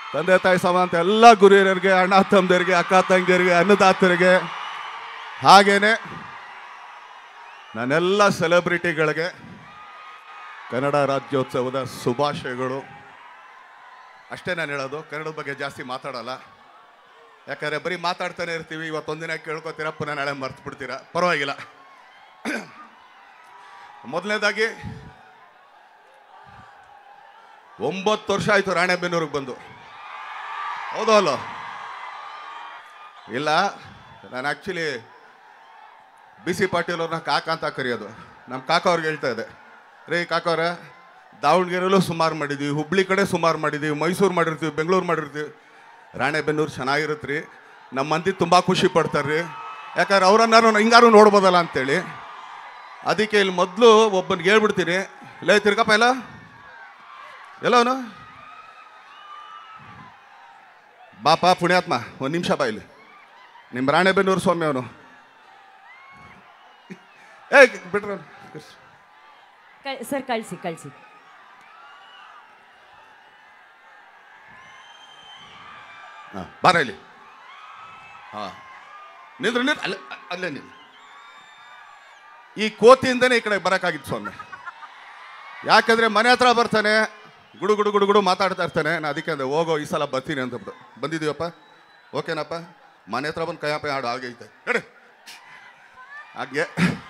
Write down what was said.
ತಂದೆ ತಾಯಿ ಸಮಾಂತ ಎಲ್ಲ ಗುರಿಯರಿಗೆ ಅಣ್ಣ ತಮ್ಮದರಿಗೆ ಅಕ್ಕ ತಂಗಿಯರಿಗೆ ಅನ್ನದಾತರಿಗೆ ಹಾಗೇನೆ ನನ್ನೆಲ್ಲ ಸೆಲೆಬ್ರಿಟಿಗಳಿಗೆ ಕನ್ನಡ ರಾಜ್ಯೋತ್ಸವದ ಶುಭಾಶಯಗಳು ಅಷ್ಟೇ ನಾನು ಹೇಳೋದು ಕನ್ನಡದ ಬಗ್ಗೆ ಜಾಸ್ತಿ ಮಾತಾಡಲ್ಲ ಯಾಕಂದರೆ ಬರೀ ಮಾತಾಡ್ತಾನೆ ಇರ್ತೀವಿ ಇವತ್ತೊಂದಿನ ಕೇಳ್ಕೊತೀರಾ ಪುನಃ ನಾಳೆ ಮರ್ತು ಬಿಡ್ತೀರಾ ಪರವಾಗಿಲ್ಲ ಮೊದಲನೇದಾಗಿ ಒಂಬತ್ತು ವರ್ಷ ಆಯಿತು ರಾಣೆಬೆನ್ನೂರಿಗೆ ಬಂದು ಹೌದು ಅಲ್ಲೋ ಇಲ್ಲ ನಾನು ಆ್ಯಕ್ಚುಲಿ ಬಿ ಸಿ ಪಾಟೀಲ್ ಅವ್ರನ್ನ ಕಾಕ ಅಂತ ಕರೆಯೋದು ನಮ್ಮ ಕಾಕ ಅವ್ರಿಗೆ ಹೇಳ್ತಾ ಇದ್ದೆ ರೀ ಕಾಕವ್ರೆ ದಾವಣಗೆರೆಯಲ್ಲೂ ಸುಮಾರು ಮಾಡಿದ್ದೀವಿ ಹುಬ್ಳಿ ಕಡೆ ಸುಮಾರು ಮಾಡಿದ್ದೀವಿ ಮೈಸೂರು ಮಾಡಿರ್ತೀವಿ ಬೆಂಗಳೂರು ಮಾಡಿರ್ತೀವಿ ರಾಣೆಬೆನ್ನೂರು ಚೆನ್ನಾಗಿರುತ್ತೆ ರೀ ನಮ್ಮ ಮಂದಿ ತುಂಬ ಖುಷಿ ಪಡ್ತಾರೆ ರೀ ಯಾಕಂದ್ರೆ ಅವರನ್ನಾರು ಹಿಂಗಾರು ನೋಡ್ಬೋದಲ್ಲ ಅಂತೇಳಿ ಅದಕ್ಕೆ ಇಲ್ಲಿ ಮೊದಲು ಒಬ್ಬನಿಗೆ ಹೇಳ್ಬಿಡ್ತೀನಿ ಲೇ ತಿರ್ಗಪ್ಪ ಎಲ್ಲ ಎಲ್ಲ ಅವನು ಬಾಪ ಪುಣ್ಯಾತ್ಮ ಒಂದು ನಿಮಿಷ ಬಾ ಇಲ್ಲಿ ನಿಮ್ಮ ರಾಣೆಬೆನ್ನೂರು ಸ್ವಾಮಿ ಅವನು ಏ ಬಿಟ್ರ ಕಳ್- ಸರ್ ಕಳಿಸಿ ಕಳಿಸಿ ಹಾಂ ಬಾರ ಇಲ್ಲಿ ಹಾಂ ನಿಂದ್ರು ನಿಂದ್ರು ಅಲ್ಲೇ ಅಲ್ಲೇ ನಿಲ್ಲು ಈ ಕೋತಿಯಿಂದನೇ ಈ ಕಡೆ ಬರೋಕ್ಕಾಗಿತ್ತು ಸ್ವಾಮಿ ಯಾಕಂದ್ರೆ ಮನೆ ಹತ್ರ ಬರ್ತಾನೆ ಗುಡು ಗುಡು ಗುಡು ಗುಡು ಮಾತಾಡ್ತಾ ಇರ್ತಾನೆ ನಾ ಅದಕ್ಕೆ ಅಂದೆ ಹೋಗೋ ಈ ಸಲ ಬರ್ತೀನಿ ಅಂತ ಬಿಟ್ಟು ಬಂದಿದ್ದೀವಪ್ಪ ಓಕೆನಪ್ಪ ಮನೆ ಹತ್ರ ಬಂದು ಕೈಯಪ್ಪ ಹಾಡು ಆಗೈತೆ ನಡೆ ಹಾಗೆ